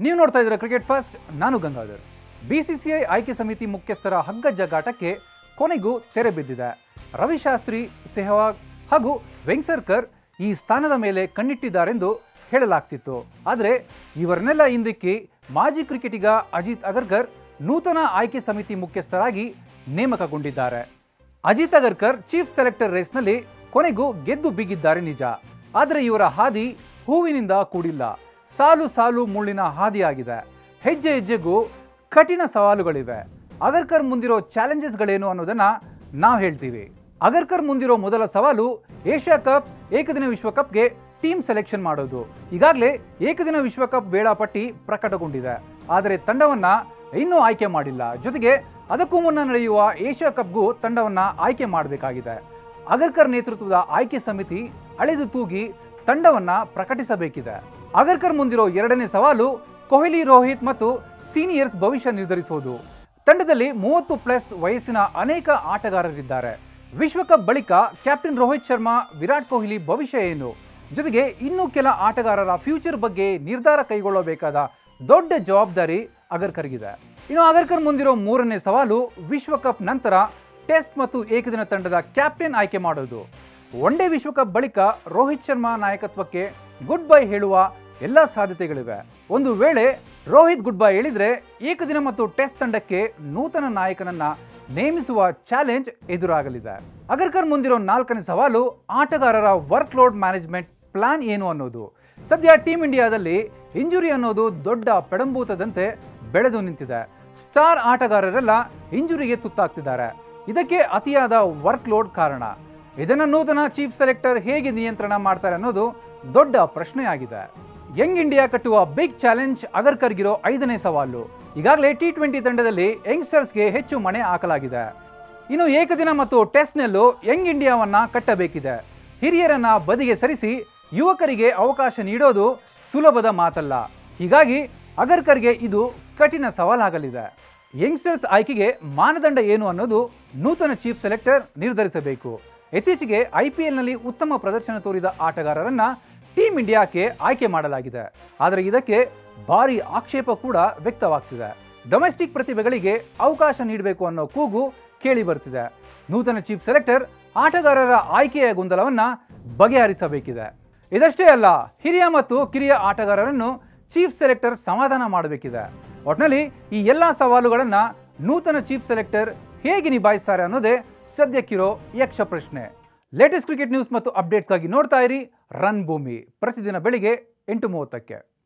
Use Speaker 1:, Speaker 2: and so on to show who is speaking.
Speaker 1: ನೀವು ನೋಡ್ತಾ ಇದ್ದೀರಾ ಕ್ರಿಕೆಟ್ ಫಸ್ಟ್ ನಾನು ಗಂಗಾಧರ್ ಬಿಸಿಸಿಐ ಆಯ್ಕೆ ಸಮಿತಿ ಮುಖ್ಯಸ್ಥರ ಹಗ್ಗ ಜಗ್ಗಾಟಕ್ಕೆ ಕೊನೆಗೂ ತೆರೆ ಬಿದ್ದಿದೆ ರವಿಶಾಸ್ತ್ರಿ ಸೆಹವಾಗ್ ಹಾಗೂ ವೆಂಗ್ಸರ್ಕರ್ ಈ ಸ್ಥಾನದ ಮೇಲೆ ಕಣ್ಣಿಟ್ಟಿದ್ದಾರೆಂದು ಹೇಳಲಾಗ್ತಿತ್ತು ಆದರೆ ಇವರನ್ನೆಲ್ಲ ಹಿಂದಿಕ್ಕಿ ಮಾಜಿ ಕ್ರಿಕೆಟಿಗ ಅಜಿತ್ ಅಗರ್ಕರ್ ನೂತನ ಆಯ್ಕೆ ಸಮಿತಿ ಮುಖ್ಯಸ್ಥರಾಗಿ ನೇಮಕಗೊಂಡಿದ್ದಾರೆ ಅಜಿತ್ ಅಗರ್ಕರ್ ಚೀಫ್ ಸೆಲೆಕ್ಟರ್ ರೇಸ್ನಲ್ಲಿ ಕೊನೆಗೂ ಗೆದ್ದು ಬಿಗಿದ್ದಾರೆ ನಿಜ ಆದರೆ ಇವರ ಹಾದಿ ಹೂವಿನಿಂದ ಕೂಡಿಲ್ಲ ಸಾಲು ಸಾಲು ಮುಳ್ಳಿನ ಹಾದಿಯಾಗಿದೆ ಹೆಜ್ಜೆ ಹೆಜ್ಜೆಗೂ ಕಠಿಣ ಸವಾಲುಗಳಿವೆ ಅಗರ್ಕರ್ ಮುಂದಿರೋ ಚಾಲೆಂಜಸ್ಗಳೇನು ಅನ್ನೋದನ್ನ ನಾವು ಹೇಳ್ತೀವಿ ಅಗರ್ಕರ್ ಮುಂದಿರೋ ಮೊದಲ ಸವಾಲು ಏಷ್ಯಾ ಕಪ್ ಏಕದಿನ ವಿಶ್ವಕಪ್ಗೆ ಟೀಮ್ ಸೆಲೆಕ್ಷನ್ ಮಾಡೋದು ಈಗಾಗಲೇ ಏಕದಿನ ವಿಶ್ವಕಪ್ ವೇಳಾಪಟ್ಟಿ ಪ್ರಕಟಗೊಂಡಿದೆ ಆದರೆ ತಂಡವನ್ನ ಇನ್ನೂ ಆಯ್ಕೆ ಮಾಡಿಲ್ಲ ಜೊತೆಗೆ ಅದಕ್ಕೂ ಮುನ್ನ ನಡೆಯುವ ಏಷ್ಯಾ ಕಪ್ಗೂ ತಂಡವನ್ನ ಆಯ್ಕೆ ಮಾಡಬೇಕಾಗಿದೆ ಅಗರ್ಕರ್ ನೇತೃತ್ವದ ಆಯ್ಕೆ ಸಮಿತಿ ಅಳೆದು ತೂಗಿ ತಂಡವನ್ನ ಪ್ರಕಟಿಸಬೇಕಿದೆ ಅಗರ್ಕರ್ ಮುಂದಿರೋ ಎರಡನೇ ಸವಾಲು ಕೊಹ್ಲಿ ರೋಹಿತ್ ಮತ್ತು ಸೀನಿಯರ್ಸ್ ಭವಿಷ್ಯ ನಿರ್ಧರಿಸುವುದು ತಂಡದಲ್ಲಿ ಮೂವತ್ತು ಪ್ಲಸ್ ವಯಸ್ಸಿನ ಅನೇಕ ಆಟಗಾರರಿದ್ದಾರೆ ವಿಶ್ವಕಪ್ ಬಳಿಕ ಕ್ಯಾಪ್ಟನ್ ರೋಹಿತ್ ಶರ್ಮಾ ವಿರಾಟ್ ಕೊಹ್ಲಿ ಭವಿಷ್ಯ ಏನು ಜೊತೆಗೆ ಇನ್ನೂ ಕೆಲ ಆಟಗಾರರ ಫ್ಯೂಚರ್ ಬಗ್ಗೆ ನಿರ್ಧಾರ ಕೈಗೊಳ್ಳಬೇಕಾದ ದೊಡ್ಡ ಜವಾಬ್ದಾರಿ ಅಗರ್ಕರ್ಗಿದೆ ಇನ್ನು ಅಗರ್ಕರ್ ಮುಂದಿರೋ ಮೂರನೇ ಸವಾಲು ವಿಶ್ವಕಪ್ ನಂತರ ಟೆಸ್ಟ್ ಮತ್ತು ಏಕದಿನ ತಂಡದ ಕ್ಯಾಪ್ಟನ್ ಆಯ್ಕೆ ಮಾಡೋದು ಒನ್ ಡೇ ವಿಶ್ವಕಪ್ ಬಳಿಕ ರೋಹಿತ್ ಶರ್ಮಾ ನಾಯಕತ್ವಕ್ಕೆ ಗುಡ್ ಬೈ ಹೇಳುವ ಎಲ್ಲ ಸಾಧ್ಯತೆಗಳಿವೆ ಒಂದು ವೇಳೆ ರೋಹಿತ್ ಗುಡ್ ಬೈ ಹೇಳಿದ್ರೆ ಏಕದಿನ ಮತ್ತು ಟೆಸ್ಟ್ ತಂಡಕ್ಕೆ ನೂತನ ನಾಯಕನನ್ನ ನೇಮಿಸುವ ಚಾಲೆಂಜ್ ಎದುರಾಗಲಿದೆ ಅಗರ್ಕರ್ ಮುಂದಿರೋ ನಾಲ್ಕನೇ ಸವಾಲು ಆಟಗಾರರ ವರ್ಕ್ ಲೋಡ್ ಮ್ಯಾನೇಜ್ಮೆಂಟ್ ಪ್ಲಾನ್ ಏನು ಅನ್ನೋದು ಸದ್ಯ ಟೀಮ್ ಇಂಡಿಯಾದಲ್ಲಿ ಇಂಜುರಿ ಅನ್ನೋದು ದೊಡ್ಡ ಪೆಡಂಭೂತದಂತೆ ಬೆಳೆದು ನಿಂತಿದೆ ಸ್ಟಾರ್ ಆಟಗಾರರೆಲ್ಲ ಇಂಜುರಿಗೆ ತುತ್ತಾಗ್ತಿದ್ದಾರೆ ಇದಕ್ಕೆ ಅತಿಯಾದ ವರ್ಕ್ ಲೋಡ್ ಕಾರಣ ಇದನ್ನ ನೂತನ ಚೀಫ್ ಸೆಲೆಕ್ಟರ್ ಹೇಗೆ ನಿಯಂತ್ರಣ ಮಾಡ್ತಾರೆ ಅನ್ನೋದು ದೊಡ್ಡ ಪ್ರಶ್ನೆಯಾಗಿದೆ ಯಂಗ್ ಇಂಡಿಯಾ ಕಟ್ಟುವ ಬಿಗ್ ಚಾಲೆಂಜ್ ಅಗರ್ಕರ್ಗಿರೋ ಐದನೇ ಸವಾಲು ಈಗಾಗಲೇ ಟಿ ಟ್ವೆಂಟಿ ತಂಡದಲ್ಲಿ ಯಂಗ್ಸ್ಟರ್ಸ್ಗೆ ಹೆಚ್ಚು ಮಣೆ ಹಾಕಲಾಗಿದೆ ಇನ್ನು ಏಕದಿನ ಮತ್ತು ಟೆಸ್ಟ್ನಲ್ಲೂ ಯಂಗ್ ಇಂಡಿಯಾವನ್ನ ಕಟ್ಟಬೇಕಿದೆ ಹಿರಿಯರನ್ನ ಬದಿಗೆ ಸರಿಸಿ ಯುವಕರಿಗೆ ಅವಕಾಶ ನೀಡೋದು ಸುಲಭದ ಮಾತಲ್ಲ ಹೀಗಾಗಿ ಅಗರ್ಕರ್ಗೆ ಇದು ಕಠಿಣ ಸವಾಲಾಗಲಿದೆ ಯಂಗ್ಸ್ಟರ್ಸ್ ಆಯ್ಕೆಗೆ ಮಾನದಂಡ ಏನು ಅನ್ನೋದು ನೂತನ ಚೀಫ್ ಸೆಲೆಕ್ಟರ್ ನಿರ್ಧರಿಸಬೇಕು ಇತ್ತೀಚೆಗೆ ಐ ಪಿ ಎಲ್ನಲ್ಲಿ ಉತ್ತಮ ಪ್ರದರ್ಶನ ತೋರಿದ ಆಟಗಾರರನ್ನ ಟೀಮ್ ಇಂಡಿಯಾಕ್ಕೆ ಆಯ್ಕೆ ಮಾಡಲಾಗಿದೆ ಆದರೆ ಇದಕ್ಕೆ ಭಾರಿ ಆಕ್ಷೇಪ ಕೂಡ ವ್ಯಕ್ತವಾಗ್ತಿದೆ ಡೊಮೆಸ್ಟಿಕ್ ಪ್ರತಿಭೆಗಳಿಗೆ ಅವಕಾಶ ನೀಡಬೇಕು ಅನ್ನೋ ಕೂಗು ಕೇಳಿ ಬರ್ತಿದೆ ನೂತನ ಚೀಫ್ ಸೆಲೆಕ್ಟರ್ ಆಟಗಾರರ ಆಯ್ಕೆಯ ಗೊಂದಲವನ್ನ ಬಗೆಹರಿಸಬೇಕಿದೆ ಇದಷ್ಟೇ ಅಲ್ಲ ಹಿರಿಯ ಮತ್ತು ಕಿರಿಯ ಆಟಗಾರರನ್ನು ಚೀಫ್ ಸೆಲೆಕ್ಟರ್ ಸಮಾಧಾನ ಮಾಡಬೇಕಿದೆ ಒಟ್ನಲ್ಲಿ ಈ ಎಲ್ಲ ಸವಾಲುಗಳನ್ನ ನೂತನ ಚೀಫ್ ಸೆಲೆಕ್ಟರ್ ಹೇಗೆ ನಿಭಾಯಿಸ್ತಾರೆ ಅನ್ನೋದೇ ಸದ್ಯಕ್ಕಿರೋ ಯಕ್ಷ ಪ್ರಶ್ನೆ ಲೇಟೆಸ್ಟ್ ಕ್ರಿಕೆಟ್ ನ್ಯೂಸ್ ಮತ್ತು ಅಪ್ಡೇಟ್ಸ್ಗಾಗಿ ನೋಡ್ತಾ ಇರಿ ರನ್ ಭೂಮಿ ಪ್ರತಿದಿನ ಬೆಳಿಗ್ಗೆ ಎಂಟು ಮೂವತ್ತಕ್ಕೆ